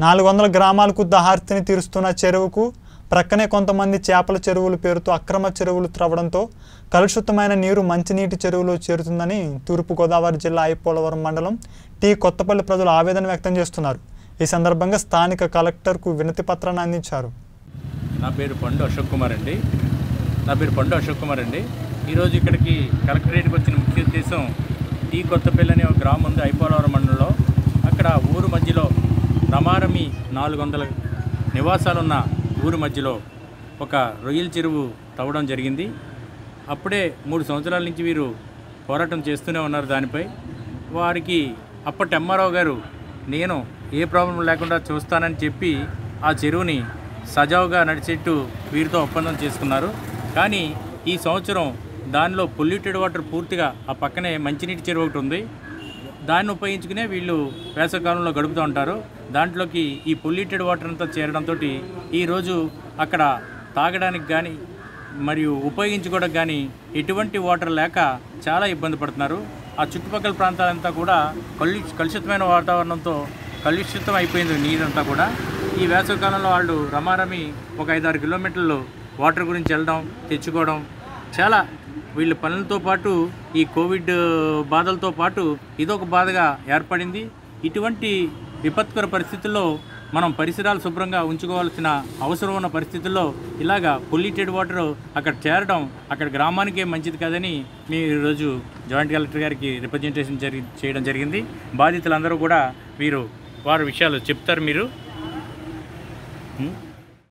నాలుగు వందల గ్రామాలకు దహార్తిని తీరుస్తున్న చెరువుకు ప్రక్కనే కొంతమంది చేపల చెరువుల పేరుతో అక్రమ చెరువులు త్రవ్వడంతో కలుషితమైన నీరు మంచినీటి చెరువులో చేరుతుందని తూర్పుగోదావరి జిల్లా ఐపోలవరం మండలం టీ కొత్తపల్లి ప్రజలు ఆవేదన వ్యక్తం చేస్తున్నారు ఈ సందర్భంగా స్థానిక కలెక్టర్కు వినతి పత్రాన్ని అందించారు నా పేరు పండు అశోక్ కుమార్ అండి నా పేరు పండు అశోక్ కుమార్ అండి ఈరోజు ఇక్కడికి కలెక్టరేట్కి వచ్చిన ముఖ్య ఉద్దేశం టీ కొత్తపల్లి అనే ఒక గ్రామం ఉంది ఐపోలవరం మండలంలో అక్కడ ఊరు మధ్యలో రమారమి నాలుగు వందల నివాసాలున్న ఊరు మధ్యలో ఒక రొయ్యల చెరువు తవ్వడం జరిగింది అప్పుడే మూడు సంవత్సరాల నుంచి వీరు పోరాటం చేస్తూనే ఉన్నారు దానిపై వారికి అప్పటి ఎంఆర్ఓ గారు నేను ఏ ప్రాబ్లం లేకుండా చూస్తానని చెప్పి ఆ చెరువుని సజావుగా నడిచేట్టు వీరితో ఒప్పందం చేసుకున్నారు కానీ ఈ సంవత్సరం దానిలో పొల్యూటెడ్ వాటర్ పూర్తిగా ఆ పక్కనే మంచినీటి చెరువు ఒకటి ఉంది దాన్ని ఉపయోగించుకునే వీళ్ళు వేసవకాలంలో గడుపుతూ ఉంటారు దాంట్లోకి ఈ పొల్యూటెడ్ వాటర్ అంతా చేరడంతో ఈరోజు అక్కడ తాగడానికి కానీ మరియు ఉపయోగించుకోవడానికి కానీ ఎటువంటి వాటర్ లేక చాలా ఇబ్బంది పడుతున్నారు ఆ చుట్టుపక్కల ప్రాంతాలంతా కూడా కలు కలుషితమైన వాతావరణంతో కలుషితం అయిపోయింది నీరంతా కూడా ఈ వేసవికాలంలో వాళ్ళు రమారమి ఒక ఐదారు కిలోమీటర్లు వాటర్ గురించి వెళ్ళడం తెచ్చుకోవడం చాలా వీళ్ళ పనులతో పాటు ఈ కోవిడ్ బాధలతో పాటు ఇదొక బాధగా ఏర్పడింది ఇటువంటి విపత్కర పరిస్థితుల్లో మనం పరిసరాలు శుభ్రంగా ఉంచుకోవాల్సిన అవసరం ఉన్న పరిస్థితుల్లో ఇలాగా పొల్యూటెడ్ వాటర్ అక్కడ చేరడం అక్కడ గ్రామానికే మంచిది కాదని మేము ఈరోజు జాయింట్ కలెక్టర్ గారికి రిప్రజెంటేషన్ జరిగి చేయడం జరిగింది బాధితులందరూ కూడా వీరు వారి విషయాలు చెప్తారు మీరు ఉం?